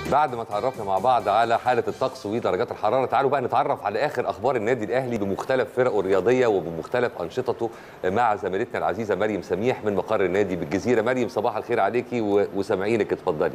بعد ما تعرفنا مع بعض على حاله الطقس ودرجات الحراره تعالوا بقى نتعرف على اخر اخبار النادي الاهلي بمختلف فرقه الرياضيه وبمختلف انشطته مع زميلتنا العزيزه مريم سميح من مقر النادي بالجزيره مريم صباح الخير عليكي و- وسامعينك اتفضلي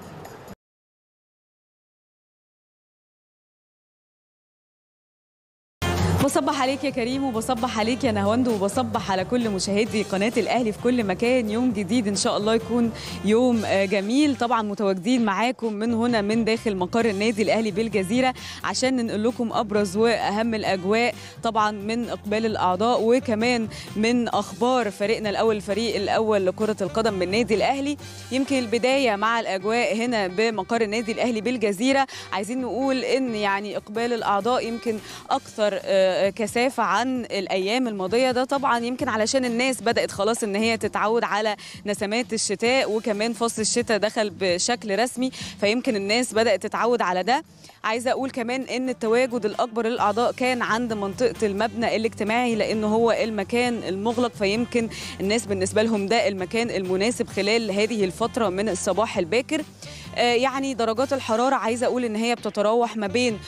بصبح عليك يا كريم وبصبح عليك يا نهواند وبصبح على كل مشاهدي قناة الأهلي في كل مكان يوم جديد إن شاء الله يكون يوم آه، جميل طبعا متواجدين معاكم من هنا من داخل مقر النادي الأهلي بالجزيرة عشان ننقل لكم أبرز وأهم الأجواء طبعا من إقبال الأعضاء وكمان من أخبار فريقنا الأول الفريق الأول لكرة القدم بالنادي الأهلي يمكن البداية مع الأجواء هنا بمقر النادي الأهلي بالجزيرة عايزين نقول إن يعني إقبال الأعضاء يمكن أكثر آه، كثافة عن الأيام الماضية ده طبعا يمكن علشان الناس بدأت خلاص إن هي تتعود على نسمات الشتاء وكمان فصل الشتاء دخل بشكل رسمي فيمكن الناس بدأت تتعود على ده عايزة أقول كمان إن التواجد الأكبر للأعضاء كان عند منطقة المبنى الاجتماعي لأنه هو المكان المغلق فيمكن الناس بالنسبة لهم ده المكان المناسب خلال هذه الفترة من الصباح الباكر آه، يعني درجات الحرارة عايزة أقول إن هي بتتراوح ما بين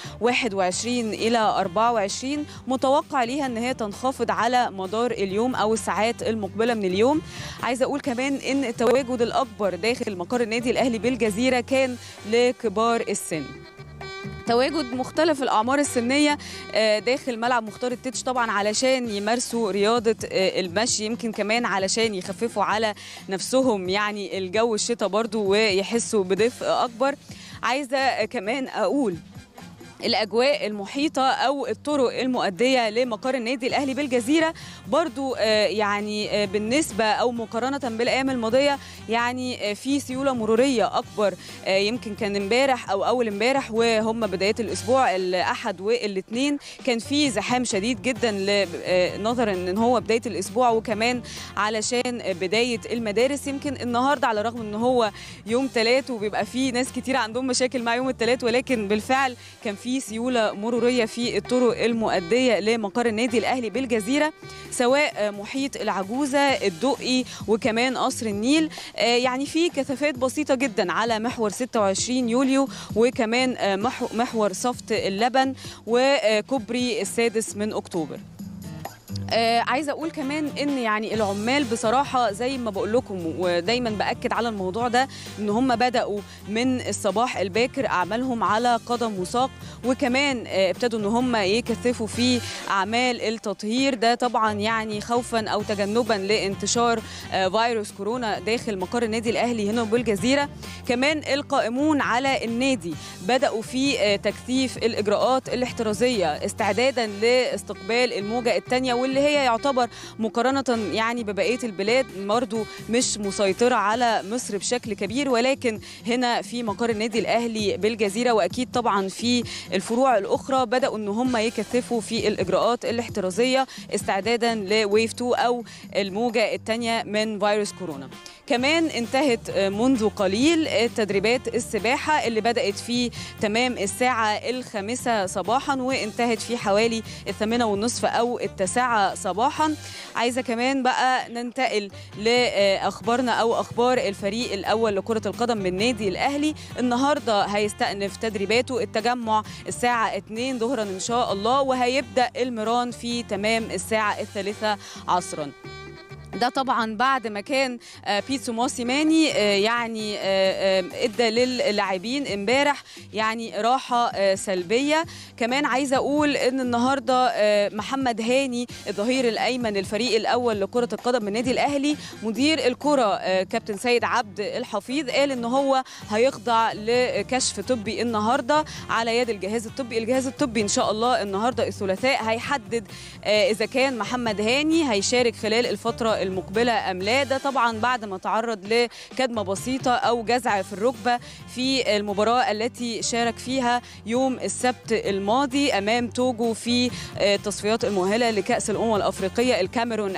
21 إلى 24 متوقع ليها إن هي تنخفض على مدار اليوم أو الساعات المقبلة من اليوم عايزة أقول كمان إن التواجد الأكبر داخل مقر النادي الأهلي بالجزيرة كان لكبار السن تواجد مختلف الاعمار السنيه آه، داخل ملعب مختار التتش طبعا علشان يمارسوا رياضه آه، المشي يمكن كمان علشان يخففوا على نفسهم يعني الجو الشتاء برضو ويحسوا بدفء اكبر عايزه كمان اقول الاجواء المحيطه او الطرق المؤديه لمقر النادي الاهلي بالجزيره برضو آه، يعني آه، بالنسبه او مقارنه بالايام الماضيه يعني آه، في سيوله مروريه اكبر آه، يمكن كان امبارح او اول امبارح وهم بدايه الاسبوع الاحد والاثنين كان في زحام شديد جدا ل- آه، نظرا ان هو بدايه الاسبوع وكمان علشان آه، بدايه المدارس يمكن النهارده على الرغم ان هو يوم ثلاث وبيبقى فيه ناس كتير عندهم مشاكل مع يوم الثلاث ولكن بالفعل كان في سيوله مروريه في الطرق المؤديه لمقر النادي الاهلي بالجزيره سواء محيط العجوزه الدقي وكمان قصر النيل آه، يعني في كثافات بسيطه جدا على محور 26 يوليو وكمان آه، محو- محور صفت اللبن وكوبري السادس من اكتوبر آه عايزه اقول كمان ان يعني العمال بصراحه زي ما بقول لكم ودايما باكد على الموضوع ده ان هم بداوا من الصباح الباكر اعمالهم على قدم وساق وكمان آه ابتدوا ان هم يكثفوا في اعمال التطهير ده طبعا يعني خوفا او تجنبا لانتشار آه فيروس كورونا داخل مقر النادي الاهلي هنا بالجزيره كمان القائمون على النادي بداوا في آه تكثيف الاجراءات الاحترازيه استعدادا لاستقبال الموجه الثانيه واللي هي يعتبر مقارنه يعني ببقيه البلاد برضو مش مسيطره على مصر بشكل كبير ولكن هنا في مقر النادي الاهلي بالجزيره واكيد طبعا في الفروع الاخرى بداوا ان هم يكثفوا في الاجراءات الاحترازيه استعدادا لويف 2 او الموجه الثانيه من فيروس كورونا كمان انتهت منذ قليل تدريبات السباحة اللي بدأت في تمام الساعة الخامسة صباحا وانتهت في حوالي الثامنة والنصف أو التاسعة صباحا عايزة كمان بقى ننتقل لأخبارنا أو أخبار الفريق الأول لكرة القدم من نادي الأهلي النهاردة هيستأنف تدريباته التجمع الساعة 2 ظهرا إن شاء الله وهيبدأ المران في تمام الساعة الثالثة عصرا ده طبعا بعد ما كان آه، بيتسو موسيماني آه، يعني آه، آه، ادى للاعبين امبارح يعني راحه آه، سلبيه كمان عايزه اقول ان النهارده آه، محمد هاني الظهير الايمن الفريق الاول لكره القدم من النادي الاهلي مدير الكره آه، كابتن سيد عبد الحفيظ قال ان هو هيخضع لكشف طبي النهارده على يد الجهاز الطبي الجهاز الطبي ان شاء الله النهارده الثلاثاء هيحدد آه، اذا كان محمد هاني هيشارك خلال الفتره المقبله ام لا ده طبعا بعد ما تعرض لكدمه بسيطه او جزع في الركبه في المباراه التي شارك فيها يوم السبت الماضي امام توجو في آه، التصفيات المؤهله لكاس الامم الافريقيه الكاميرون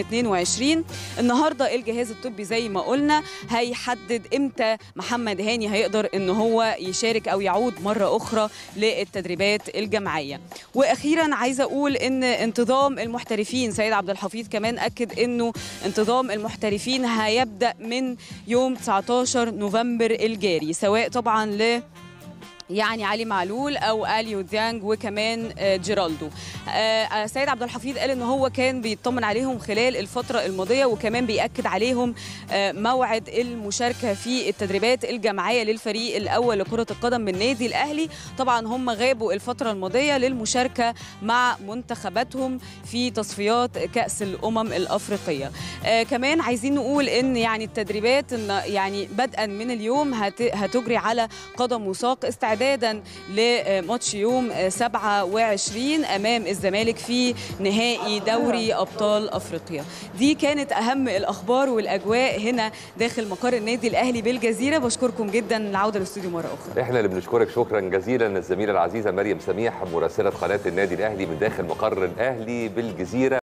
2022 النهارده الجهاز الطبي زي ما قلنا هيحدد امتى محمد هاني هيقدر ان هو يشارك او يعود مره اخرى للتدريبات الجماعيه واخيرا عايزه اقول ان انتظام المحترفين سيد عبد الحفيظ كمان اكد انه انه انتظام المحترفين هيبدا من يوم 19 نوفمبر الجاري سواء طبعا ل يعني علي معلول او اليو ديانج وكمان جيرالدو سيد عبد الحفيظ قال ان هو كان بيطمن عليهم خلال الفتره الماضيه وكمان بياكد عليهم موعد المشاركه في التدريبات الجماعيه للفريق الاول لكره القدم من النادي الاهلي طبعا هم غابوا الفتره الماضيه للمشاركه مع منتخباتهم في تصفيات كاس الامم الافريقيه كمان عايزين نقول ان يعني التدريبات يعني بدءا من اليوم هتجري على قدم وساق استعداد استعدادا لماتش يوم 27 امام الزمالك في نهائي دوري ابطال افريقيا دي كانت اهم الاخبار والاجواء هنا داخل مقر النادي الاهلي بالجزيره بشكركم جدا العوده للاستوديو مره اخرى احنا اللي بنشكرك شكرا جزيلا الزميله العزيزه مريم سميح مراسله قناه النادي الاهلي من داخل مقر الاهلي بالجزيره